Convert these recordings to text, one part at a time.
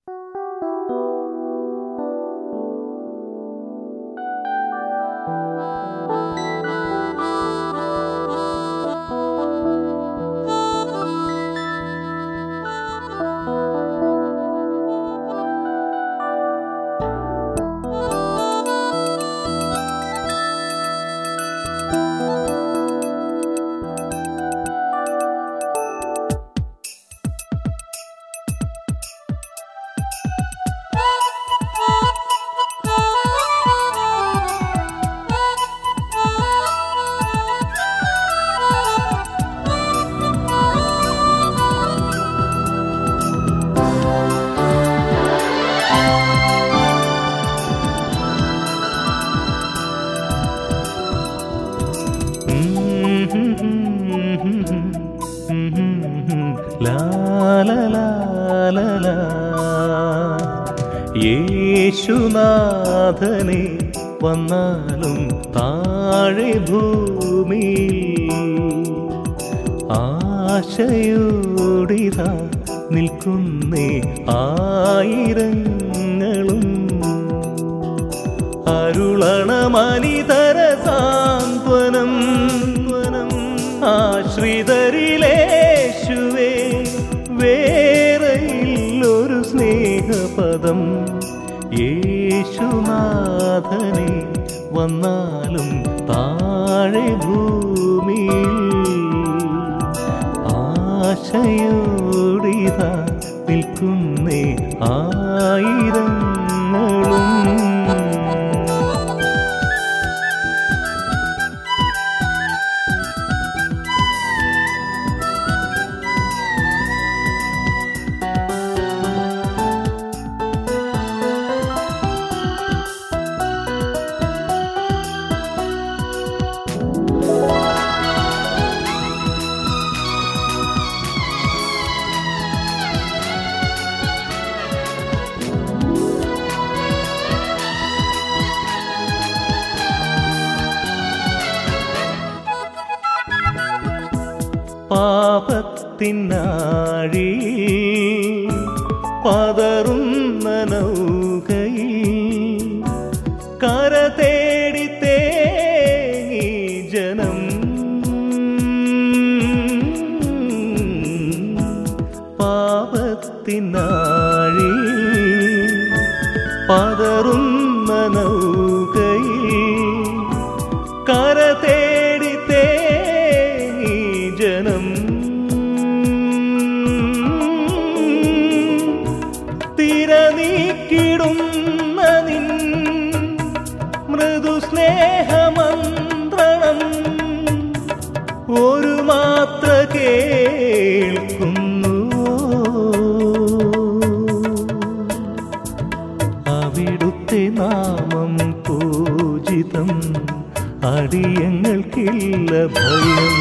ലാലലാലലാ. യേശുനാഥനെ വന്നാലും താഴെ ഭൂമി ആശയോടിത നിൽക്കുന്നേ ആയിരങ്ങളും അരുളണമനിതര സാന്ത്വനം ത്വനം ആശ്രിതരിലേശുവേ വേറെയില്ലൊരു സ്നേഹപദം യേശുനാഥനെ വന്നാലും താഴെ ഭൂമിയിൽ ആശയോടിത നിൽക്കുന്നേ ആയിരങ്ങളും പാപത്തിനാഴി പതറുന്ന നൗകയിൽ കര തേടി തേങ്ങി ജനം പാപത്തിനാഴി പതറുന്ന നൗകയിൽ കര തേടി തേങ്ങി ജനം തിരനീക്കിടുന്ന നിൻ മൃദു സ്നേഹമന്ത്രണം ഒരു മാത്ര കേൾക്കുന്നു അവിടുത്തെ നാമം പൂജിതം അടിയങ്ങൾക്കില്ല ഭയം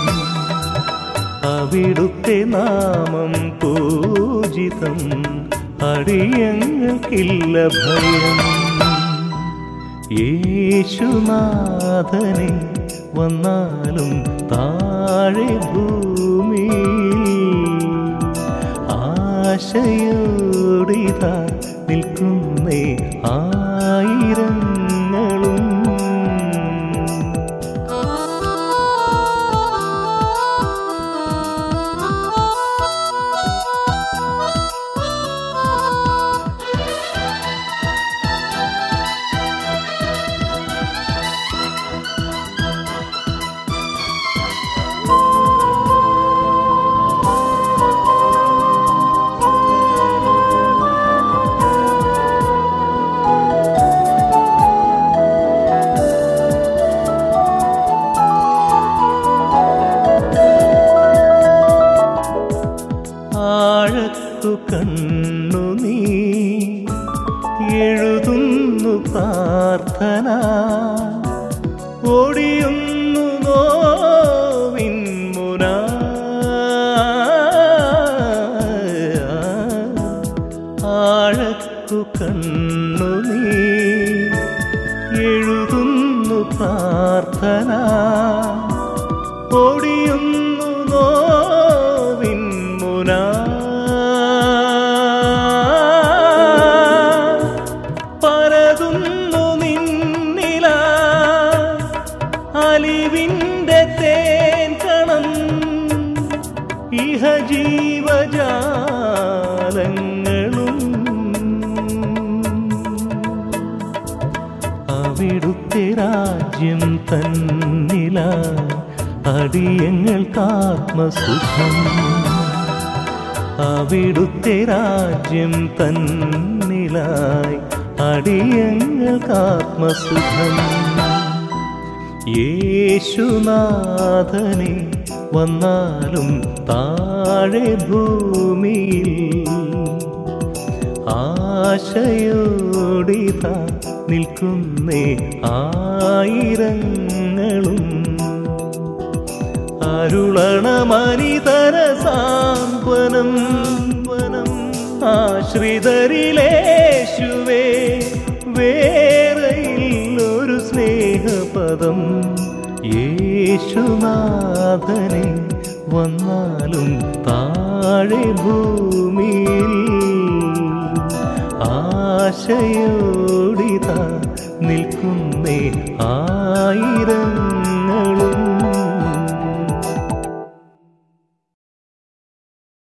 അവിടുത്തെ നാമം പൂജിതം അടിയങ്ങൾക്കില്ല ഭയം യേശുനാഥനെ വന്നാലും താഴെ ഭൂമി ആശയോടിത നിൽക്കുന്നേ ആയിരങ്ങളും ആഴത്തു കണ്ണു നീ എഴുതുന്നു പ്രാർത്ഥന ഒടിയുന്നു നോവിൻ മുന ആഴത്തു കണ്ണു നീ എഴുതുന്നു പ്രാർത്ഥന ഒടിയുന്നു നോവിൻ മുന ഫലങ്ങളും അവിടുത്തെ രാജ്യം തന്നില അടിയങ്ങൾക്കാത്മസുഖം അവിടുത്തെ രാജ്യം തന്നിലായി അടിയങ്ങൾക്കാത്മസുഖം യേശുനാഥനെ വന്നാലും താഴെ ഭൂമിയിൽ ആശയോടിത നിൽക്കുന്നേ ആയിരങ്ങളും അരുളണമനിതര സാന്ത്വനം വനം ആശ്രിതരിലേശുവേ വേറെയില്ലൊരു സ്നേഹപദം യേശുനാഥനെ വന്നാലും താഴെ ഭൂമിയിൽ ആശയോടിത നിൽക്കുന്നേ ആ